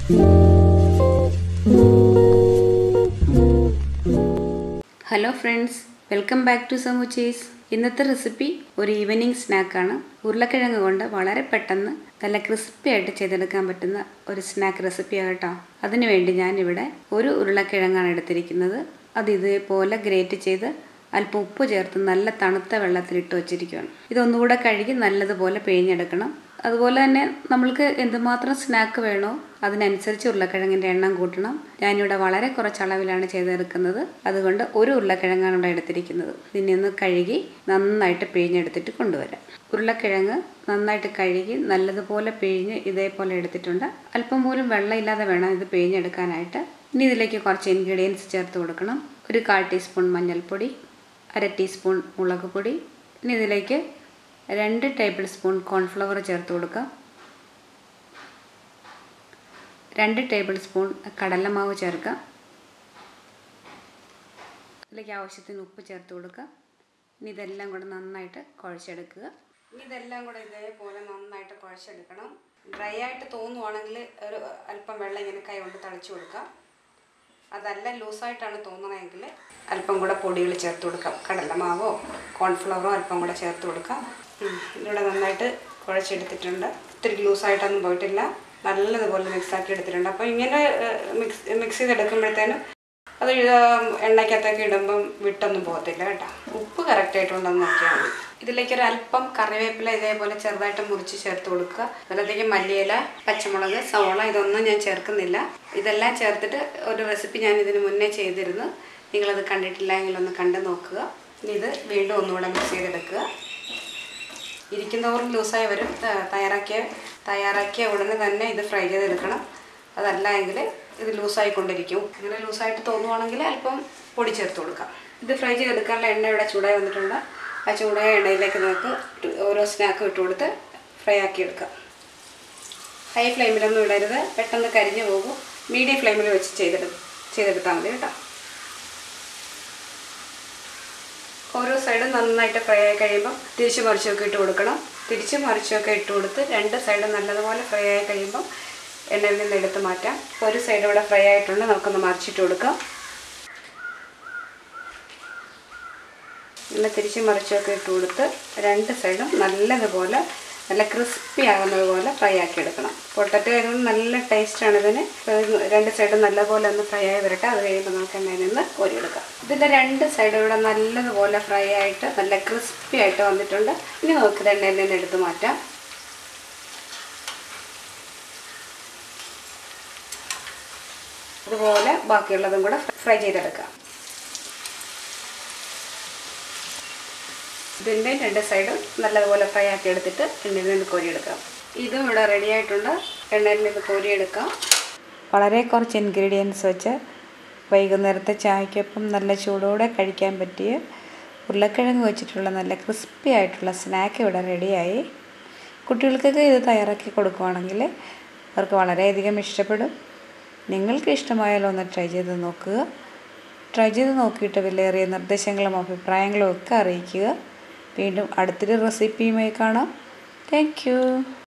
hello friends welcome back to സമൂച്ചീസ് ഇന്നത്തെ recipe ഒരു ഈവനിങ് സ്നാക്കാണ് ഉരുളക്കിഴങ്ങ് കൊണ്ട് വളരെ പെട്ടെന്ന് നല്ല ക്രിസ്പി ആയിട്ട് ചെയ്തെടുക്കാൻ പറ്റുന്ന ഒരു സ്നാക്ക് റെസിപ്പിയാണ് കേട്ടോ അതിനുവേണ്ടി ഞാനിവിടെ ഒരു ഉരുളക്കിഴങ്ങാണ് എടുത്തിരിക്കുന്നത് അത് ഇതേപോലെ ഗ്രേറ്റ് ചെയ്ത് അല്പം ഉപ്പ് ചേർത്ത് നല്ല തണുത്ത വെള്ളത്തിലിട്ട് വച്ചിരിക്കുകയാണ് ഇതൊന്നുകൂടെ കഴുകി നല്ലതുപോലെ പിഴിഞ്ഞെടുക്കണം അതുപോലെ തന്നെ നമ്മൾക്ക് എന്തുമാത്രം സ്നാക്ക് വേണോ അതിനനുസരിച്ച് ഉരുളക്കിഴങ്ങിൻ്റെ എണ്ണം കൂട്ടണം ഞാനിവിടെ വളരെ കുറച്ച് അളവിലാണ് ചെയ്തെടുക്കുന്നത് അതുകൊണ്ട് ഒരു ഉരുളക്കിഴങ്ങാണ് ഇവിടെ എടുത്തിരിക്കുന്നത് ഇതിനെ ഒന്ന് കഴുകി നന്നായിട്ട് പിഴിഞ്ഞെടുത്തിട്ട് കൊണ്ടുവരാം ഉരുളക്കിഴങ്ങ് നന്നായിട്ട് കഴുകി നല്ലതുപോലെ പിഴിഞ്ഞ് ഇതേപോലെ എടുത്തിട്ടുണ്ട് അല്പം പോലും വെള്ളമില്ലാതെ വേണം ഇത് പിഴിഞ്ഞെടുക്കാനായിട്ട് ഇനി ഇതിലേക്ക് കുറച്ച് ഇൻഗ്രീഡിയൻസ് ചേർത്ത് കൊടുക്കണം ഒരു കാൽ ടീസ്പൂൺ മഞ്ഞൾപ്പൊടി അര ടീസ്പൂൺ മുളക് പൊടി ഇനി ഇതിലേക്ക് രണ്ട് ടേബിൾ സ്പൂൺ കോൺഫ്ലവർ ചേർത്ത് കൊടുക്കുക രണ്ട് ടേബിൾ സ്പൂൺ കടലമാവ് ചേർക്കുക ഇതിലേക്ക് ആവശ്യത്തിന് ഉപ്പ് ചേർത്ത് കൊടുക്കുക ഇനി ഇതെല്ലാം കൂടെ നന്നായിട്ട് കുഴച്ചെടുക്കുക ഇനി ഇതെല്ലാം കൂടെ ഇതേപോലെ നന്നായിട്ട് കുഴച്ചെടുക്കണം ഡ്രൈ ആയിട്ട് തോന്നുവാണെങ്കിൽ ഒരു അല്പം വെള്ളം ഇങ്ങനെ കൈ കൊണ്ട് തളിച്ചു കൊടുക്കുക അതല്ല ലൂസായിട്ടാണ് തോന്നണമെങ്കിൽ അല്പം കൂടെ പൊടികൾ ചേർത്ത് കൊടുക്കാം കടലമാവോ കോൺഫ്ലവറോ അല്പം കൂടെ ചേർത്ത് കൊടുക്കാം ഇതിവിടെ നന്നായിട്ട് കുഴച്ചെടുത്തിട്ടുണ്ട് ഒത്തിരി ലൂസായിട്ടൊന്നും പോയിട്ടില്ല നല്ലതുപോലെ മിക്സാക്കി എടുത്തിട്ടുണ്ട് അപ്പോൾ ഇങ്ങനെ മിക്സ് മിക്സ് ചെയ്തെടുക്കുമ്പോഴത്തേനും അത് എണ്ണയ്ക്കകത്തൊക്കെ ഇടുമ്പം വിട്ടൊന്നും പോകത്തില്ല കേട്ടോ ഉപ്പ് കറക്റ്റായിട്ടുണ്ടോ എന്ന് നോക്കിയാൽ മതി ഇതിലേക്ക് ഒരു അല്പം കറിവേപ്പില ഇതേപോലെ ചെറുതായിട്ട് മുറിച്ച് ചേർത്ത് കൊടുക്കുക അതിലേക്ക് മല്ലിയില പച്ചമുളക് സവോള ഇതൊന്നും ഞാൻ ചേർക്കുന്നില്ല ഇതെല്ലാം ചേർത്തിട്ട് ഒരു റെസിപ്പി ഞാൻ ഇതിന് മുന്നേ ചെയ്തിരുന്നു നിങ്ങളത് കണ്ടിട്ടില്ല എങ്കിൽ ഒന്ന് കണ്ടു നോക്കുക ഇനി ഇത് വീണ്ടും ഒന്നുകൂടെ മിക്സ് ചെയ്തെടുക്കുക ഇരിക്കുന്നവരും ലൂസായി വരും തയ്യാറാക്കിയ തയ്യാറാക്കിയ ഉടനെ തന്നെ ഇത് ഫ്രൈ ചെയ്തെടുക്കണം അതല്ല എങ്കിൽ ഇത് ലൂസായിക്കൊണ്ടിരിക്കും അങ്ങനെ ലൂസായിട്ട് തോന്നുവാണെങ്കിൽ അല്പം പൊടി ചേർത്ത് കൊടുക്കാം ഇത് ഫ്രൈ ചെയ്തെടുക്കാനുള്ള എണ്ണ ഇവിടെ ചൂടായി വന്നിട്ടുണ്ട് ആ ചൂടായ എണ്ണയിലേക്ക് നമുക്ക് ഓരോ സ്നാക്കും ഇട്ട് കൊടുത്ത് ഫ്രൈ ആക്കി എടുക്കാം ഹൈ ഫ്ലെയിമിലൊന്നും ഇടരുത് പെട്ടെന്ന് കരിഞ്ഞു പോകും മീഡിയം ഫ്ലെയിമിൽ വെച്ച് ചെയ്തെടു ചെയ്തെടുത്താൽ മതി കേട്ടോ ഓരോ സൈഡും നന്നായിട്ട് ഫ്രൈ ആയി കഴിയുമ്പോൾ തിരിച്ച് മറിച്ചൊക്കെ ഇട്ട് കൊടുക്കണം തിരിച്ച് മറിച്ചൊക്കെ ഇട്ട് കൊടുത്ത് രണ്ട് സൈഡും നല്ലതുപോലെ ഫ്രൈ ആയി കഴിയുമ്പോൾ എണ്ണയിൽ നിന്ന് എടുത്ത് മാറ്റാം ഒരു സൈഡ് ഇവിടെ ഫ്രൈ ആയിട്ടുണ്ട് നമുക്കൊന്ന് മറിച്ചിട്ട് കൊടുക്കാം ഇങ്ങനെ തിരിച്ച് മറിച്ചൊക്കെ ഇട്ട് കൊടുത്ത് രണ്ട് സൈഡും നല്ലതുപോലെ നല്ല ക്രിസ്പി ആകുന്നത് പോലെ ഫ്രൈ ആക്കി എടുക്കണം പൊട്ടറ്റോ ആയതുകൊണ്ട് നല്ല ടേസ്റ്റാണ് ഇതിന് രണ്ട് സൈഡും നല്ലപോലെ ഒന്ന് ഫ്രൈ ആയി വരട്ടെ അത് കഴിയുമ്പോൾ നമുക്ക് എണ്ണയിൽ നിന്ന് കോരിയെടുക്കാം ഇതിൻ്റെ രണ്ട് സൈഡും ഇവിടെ നല്ലതുപോലെ ഫ്രൈ ആയിട്ട് നല്ല ക്രിസ്പി ആയിട്ട് വന്നിട്ടുണ്ട് ഇനി നമുക്ക് എണ്ണയിൽ നിന്ന് എടുത്ത് മാറ്റാം അതുപോലെ ബാക്കിയുള്ളതും കൂടെ ഫ്രൈ ചെയ്തെടുക്കാം ഇതിൻ്റെ രണ്ട് സൈഡും നല്ലതുപോലെ ഫ്രൈ ആക്കി എടുത്തിട്ട് എണ്ണയിൽ നിന്ന് കോരിയെടുക്കാം ഇതും ഇവിടെ റെഡി ആയിട്ടുണ്ട് എണ്ണയിൽ നിന്ന് കോരിയെടുക്കാം വളരെ കുറച്ച് ഇൻഗ്രീഡിയൻസ് വെച്ച് വൈകുന്നേരത്തെ ചായക്കൊപ്പം നല്ല ചൂടോടെ കഴിക്കാൻ പറ്റിയ ഉരുളക്കിഴങ്ങ് വെച്ചിട്ടുള്ള നല്ല ക്രിസ്പി ആയിട്ടുള്ള സ്നാക്ക് ഇവിടെ റെഡിയായി കുട്ടികൾക്കൊക്കെ ഇത് തയ്യാറാക്കി കൊടുക്കുവാണെങ്കിൽ അവർക്ക് വളരെയധികം ഇഷ്ടപ്പെടും നിങ്ങൾക്ക് ഇഷ്ടമായാലോ ഒന്ന് ട്രൈ ചെയ്ത് നോക്കുക ട്രൈ ചെയ്ത് നോക്കിയിട്ട് വിലയേറിയ നിർദ്ദേശങ്ങളും അഭിപ്രായങ്ങളും ഒക്കെ അറിയിക്കുക വീണ്ടും അടുത്തൊരു റെസിപ്പിയുമായി കാണാം താങ്ക്